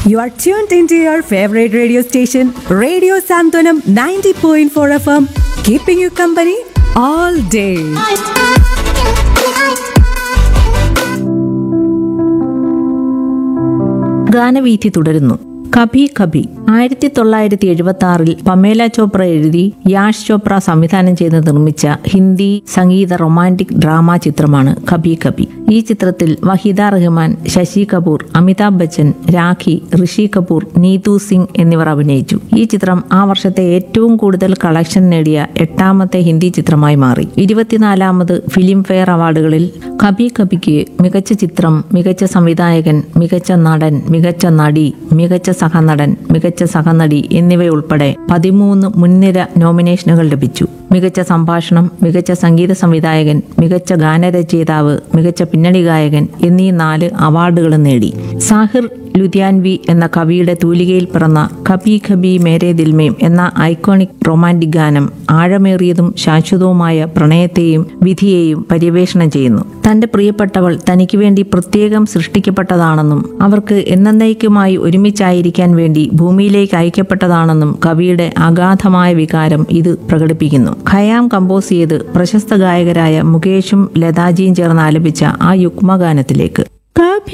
You are tuned into your favorite radio station, Radio Santonam 90.4 FM, keeping you company all day. ഗാനവീഥി തുടരുന്നു കഭി കഭി ആയിരത്തി തൊള്ളായിരത്തി എഴുപത്തി ആറിൽ Pamela Chopra എഴുതി യാഷ് ചോപ്ര സംവിധാനം ചെയ്ത് നിർമ്മിച്ച ഹിന്ദി സംഗീത റൊമാൻറ്റിക് ഡ്രാമ ചിത്രമാണ് കഭി കഭി ഈ ചിത്രത്തിൽ വഹിദ റഹ്മാൻ ശശി കപൂർ അമിതാഭ് ബച്ചൻ രാഖി ഋഷി കപൂർ നീതു സിംഗ് എന്നിവർ അഭിനയിച്ചു ഈ ചിത്രം ആ വർഷത്തെ ഏറ്റവും കൂടുതൽ കളക്ഷൻ നേടിയ എട്ടാമത്തെ ഹിന്ദി ചിത്രമായി മാറി ഇരുപത്തിനാലാമത് ഫിലിം ഫെയർ അവാർഡുകളിൽ കഭി കഭിക്ക് മികച്ച ചിത്രം മികച്ച സംവിധായകൻ മികച്ച നടൻ മികച്ച നടി മികച്ച സഹനടൻ മികച്ച സഹനടി എന്നിവയുൾപ്പെടെ പതിമൂന്ന് മുൻനിര നോമിനേഷനുകൾ ലഭിച്ചു മികച്ച സംഭാഷണം മികച്ച സംഗീത സംവിധായകൻ മികച്ച ഗാനരചയിതാവ് മികച്ച പിന്നണി ഗായകൻ എന്നീ നാല് അവാർഡുകളും നേടി സാഹിർ ലുധിയാൻവി എന്ന കവിയുടെ തൂലികയിൽ പിറന്ന കബി ഖബി മേരെ ദിൽമേം എന്ന ഐക്കോണിക് റൊമാൻറ്റിക് ഗാനം ആഴമേറിയതും ശാശ്വതവുമായ പ്രണയത്തെയും വിധിയെയും പര്യവേഷണം ചെയ്യുന്നു തന്റെ പ്രിയപ്പെട്ടവൾ തനിക്ക് വേണ്ടി പ്രത്യേകം സൃഷ്ടിക്കപ്പെട്ടതാണെന്നും അവർക്ക് എന്നേക്കുമായി ഒരുമിച്ചായിരിക്കാൻ വേണ്ടി ഭൂമിയിലേക്ക് അയക്കപ്പെട്ടതാണെന്നും കവിയുടെ അഗാധമായ വികാരം ഇത് പ്രകടിപ്പിക്കുന്നു ഖയാം കമ്പോസ് ചെയ്ത് പ്രശസ്ത ഗായകരായ മുകേഷും ലതാജിയും ചേർന്ന് ആലപിച്ച ആ യുഗ്മഗാനത്തിലേക്ക്